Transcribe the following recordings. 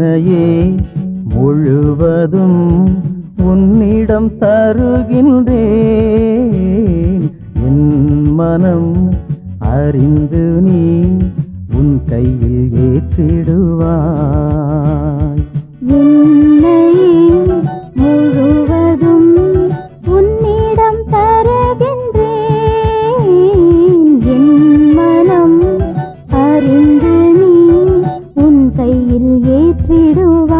என்னையே முழுவதும் உன்னிடம் தருகின்றேன் என் மனம் அறிந்து நீ உன் கையில் ஏற்றிடுவாய் என்னை முழுவதும் உன்னிடம் தருகின்றேன் என் மனம் அறிந்து நீ உன் கையில் ஏற்றிடுவாய்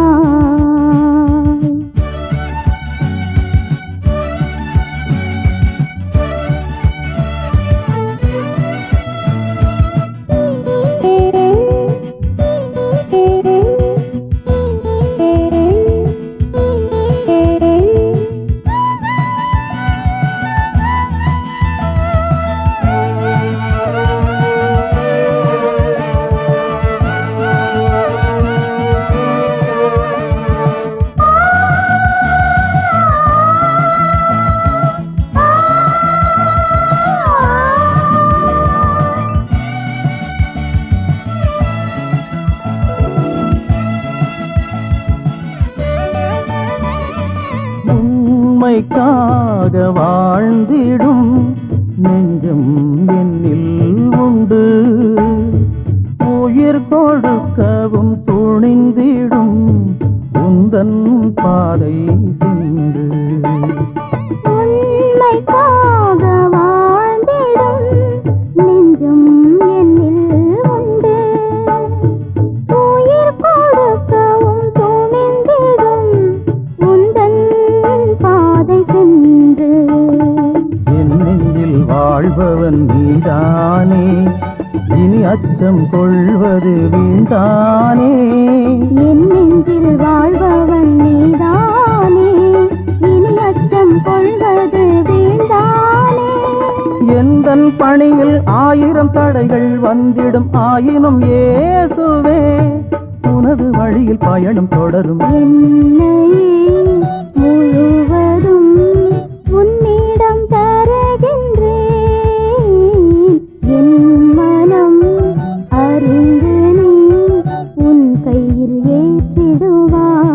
உண்மைக்காக வாழ்ந்திடும் நெஞ்சம் என்னில் உண்டு உயிர் கொடுக்கவும் துணிந்திடும் உந்தன் பாதை சென்று உண்மைக்காக வாழ்ந்திடும் நெஞ்சம் என்னில் உண்டு உயிர் கொடுக்கவும் துணிந்திடும் உந்தன் பாதை சென்று என் நெஞ்சில் வாழ்பவன் நீதானே இனி அச்சம் கொள்வது வீண்தானே என் நெஞ்சில் வாழ்பவன் நீதானே இனி அச்சம் கொள்வது வேண்டானே எந்தன் பணியில் ஆயிரம் தடைகள் வந்திடும் ஆயினும் இயேசுவே உனது வழியில் பயணம் தொடரும் என்னையே முழுவதும் உன்னிடம் தருகின்றேன் என் மனம் அறிந்து நீ உன் கையில் ஏற்றிடுவாய்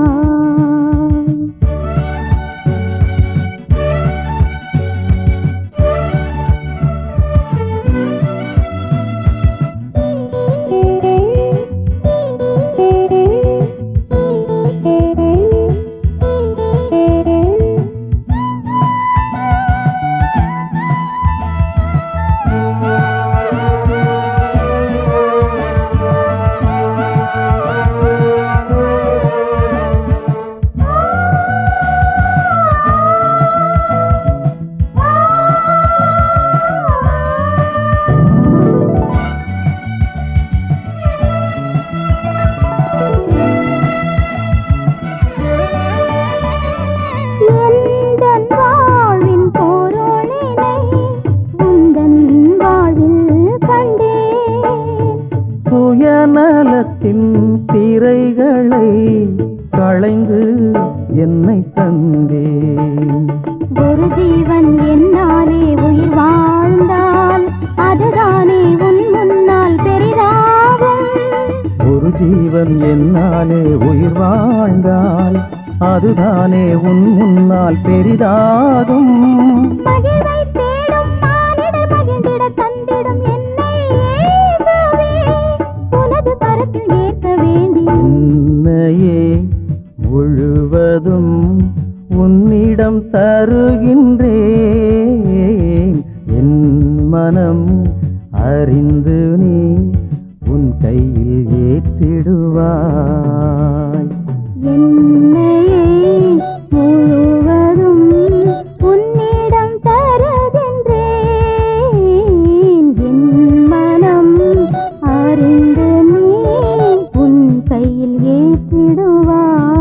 எந்தன் வாழ்வின் பொருளினை உந்தன் வாழ்வில் கண்டேன் சுயநலத்தின் திரைகளை களைந்து என்னை தந்தேன் ஒரு ஜீவன் என்னாலே உயிர் வாழ்ந்தால் அதுதானே உன் முன்னால் பெரிதாகும் ஒரு ஜீவன் என்னாலே உயிர் வாழ்ந்தால் அதுதானே உன் முன்னால் பெரிதாகும் மகிழ்வை தேடும் மானிடர் மகிழ்ந்திட தந்திடும் என்னை இயேசுவே, உனது கரத்தில் ஏற்க வேண்டி என்னையே முழுவதும் உன்னிடம் தருகின்றேன் என் மனம் அறிந்து நீ உன் கையில் ஏற்றிடுவாய் என்னையே முழுவதும் உன்னிடம் தருகின்றேன் என் மனம் அறிந்து நீ உன் கையில் ஏற்றிடுவாய்